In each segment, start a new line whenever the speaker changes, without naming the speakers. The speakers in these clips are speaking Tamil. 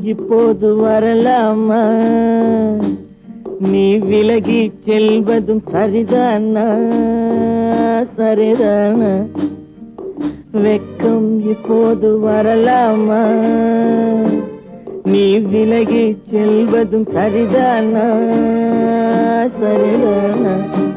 இப்போது வரலாமா நீ விலகி செல்வதும் சரிதானா சரிதானா வெக்கம் இப்போது வரலாமா நீ விலகி செல்வதும் சரிதானா சரிதானா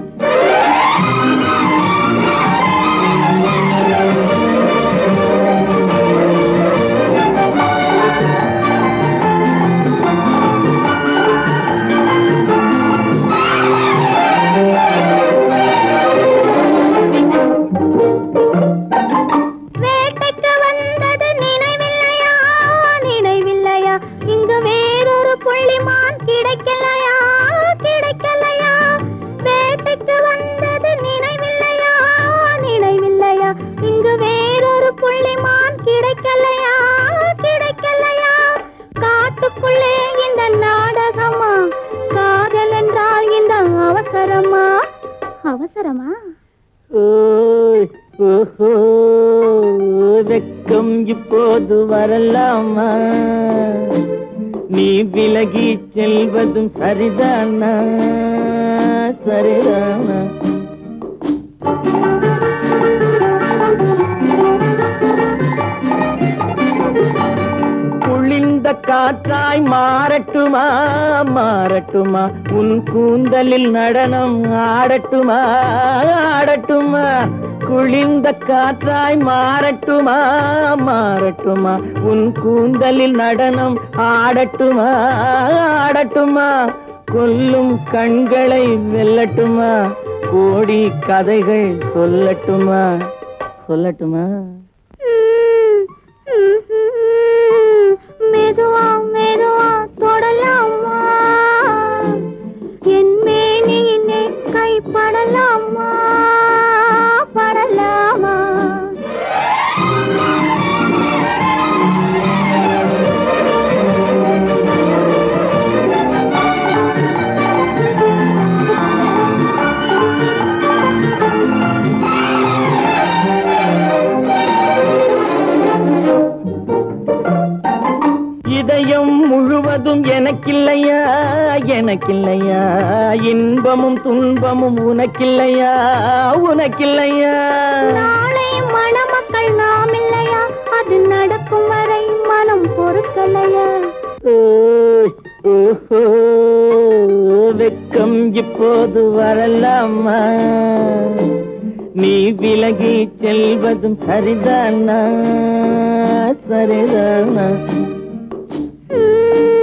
வேட்டைக்கு வந்தது நினைவில்லையா நினைவில்லையா இங்கு வேறொரு புள்ளிமான் கிடைக்கலையா கிடைக்கலையா வேட்டைக்கு வந்தது நினைவில்லையா நினைவில்லையா இங்கு வேறொரு புள்ளிமான் கிடைக்கலையா கிடைக்கலையா காட்டுக்குள்ளே இந்த நாடகமா காதல் என்றால் இந்த அவசரமா அவசரமா
ஓய், ஓஹோ, வெக்கம் இப்போது வரலாமா நீ விலகி செல்வதும் சரிதானா சரிதானா குளிர்ந்த காற்றாய் மாறட்டுமா மாறட்டுமா உன் கூந்தலில் நடனம் ஆடட்டுமா ஆடட்டுமா குளிர்ந்த காற்றாய் மாறட்டுமா மாறட்டுமா உன் கூந்தலில் நடனம் ஆடட்டுமா ஆடட்டுமா கொல்லும் கண்களை வெல்லட்டுமா கோடி கதைகள் சொல்லட்டுமா சொல்லட்டுமா
மெதுவா மெதுவா தொடலாமா என் மேனியிலே கை படலாமா படலாமா
இதயம் முழுவதும் எனக்கில்லையா எனக்கில்லையா இன்பமும் துன்பமும் உனக்கில்லையா உனக்கில்லையா
நாளை மணமக்கள் நாம் இல்லையா அது நடக்கும் வரை மனம் பொறுக்கலையா
ஓய், ஓஹோ, வெக்கம் இப்போது வரலாமா நீ விலகி செல்வதும் சரிதானா சரிதானா
ம்,